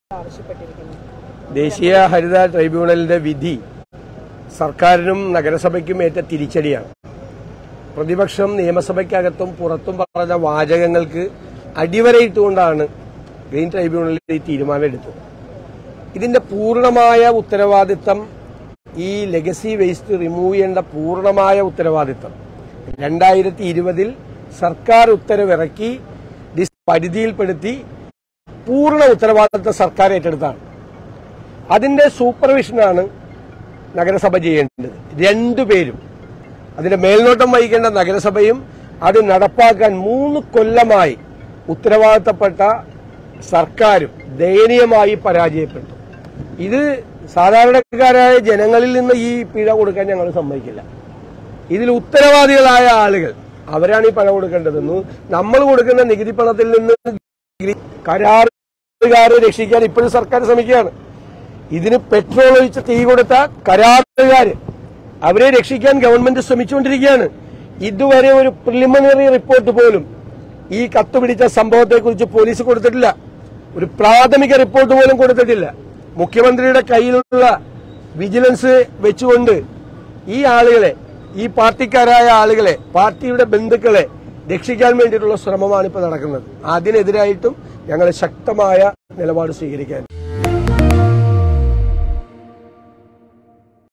ആവശ്യപ്പെട്ടിരിക്കുന്നത് ദേശീയ ഹരിത ട്രൈബ്യൂണലിന്റെ വിധി സർക്കാരിനും നഗരസഭയ്ക്കും ഏറ്റ തിരിച്ചടിയാണ് പ്രതിപക്ഷം നിയമസഭയ്ക്കകത്തും പുറത്തും പറഞ്ഞ വാചകങ്ങൾക്ക് അടിവരയിട്ടുകൊണ്ടാണ് ഗ്രീൻ ട്രൈബ്യൂണൽ ഈ തീരുമാനം എടുത്തത് ഇതിന്റെ പൂർണ്ണമായ ഉത്തരവാദിത്തം ഈ ലെഗസി വേസ്റ്റ് റിമൂവ് ചെയ്യേണ്ട പൂർണ്ണമായ ഉത്തരവാദിത്തം രണ്ടായിരത്തി ഇരുപതിൽ സർക്കാർ ഉത്തരവിറക്കി ഡിസ് പരിധിയിൽപ്പെടുത്തി പൂർണ്ണ ഉത്തരവാദിത്തം സർക്കാർ ഏറ്റെടുത്താണ് അതിന്റെ സൂപ്പർവിഷനാണ് നഗരസഭ ചെയ്യേണ്ടത് രണ്ടുപേരും അതിന്റെ മേൽനോട്ടം വഹിക്കേണ്ട നഗരസഭയും അത് നടപ്പാക്കാൻ മൂന്ന് കൊല്ലമായി ഉത്തരവാദിത്തപ്പെട്ട സർക്കാരും ദയനീയമായി പരാജയപ്പെട്ടു ഇത് സാധാരണക്കാരായ ജനങ്ങളിൽ നിന്ന് ഈ പിഴ കൊടുക്കാൻ ഞങ്ങൾ സമ്മതിക്കില്ല ഇതിൽ ഉത്തരവാദികളായ ആളുകൾ അവരാണ് ഈ പണം കൊടുക്കേണ്ടതെന്ന് നമ്മൾ കൊടുക്കുന്ന നികുതി പണത്തിൽ നിന്ന് കരാറുകാരെ രക്ഷിക്കാൻ ഇപ്പോഴും സർക്കാർ ശ്രമിക്കുകയാണ് ഇതിന് പെട്രോൾ ഒഴിച്ച് തീ കൊടുത്ത കരാറുകാര് അവരെ രക്ഷിക്കാൻ ഗവൺമെന്റ് ശ്രമിച്ചുകൊണ്ടിരിക്കുകയാണ് ഇതുവരെ ഒരു പ്രിലിമിനറി റിപ്പോർട്ട് പോലും ഈ കത്ത് പിടിച്ച സംഭവത്തെക്കുറിച്ച് പോലീസ് കൊടുത്തിട്ടില്ല ഒരു പ്രാഥമിക റിപ്പോർട്ട് പോലും കൊടുത്തിട്ടില്ല മുഖ്യമന്ത്രിയുടെ കയ്യിലുള്ള വിജിലൻസ് വെച്ചുകൊണ്ട് ഈ ആളുകളെ ഈ പാർട്ടിക്കാരായ ആളുകളെ പാർട്ടിയുടെ ബന്ധുക്കളെ രക്ഷിക്കാൻ വേണ്ടിയിട്ടുള്ള ശ്രമമാണ് ഇപ്പോൾ നടക്കുന്നത് അതിനെതിരായിട്ടും ഞങ്ങൾ ശക്തമായ നിലപാട് സ്വീകരിക്കാൻ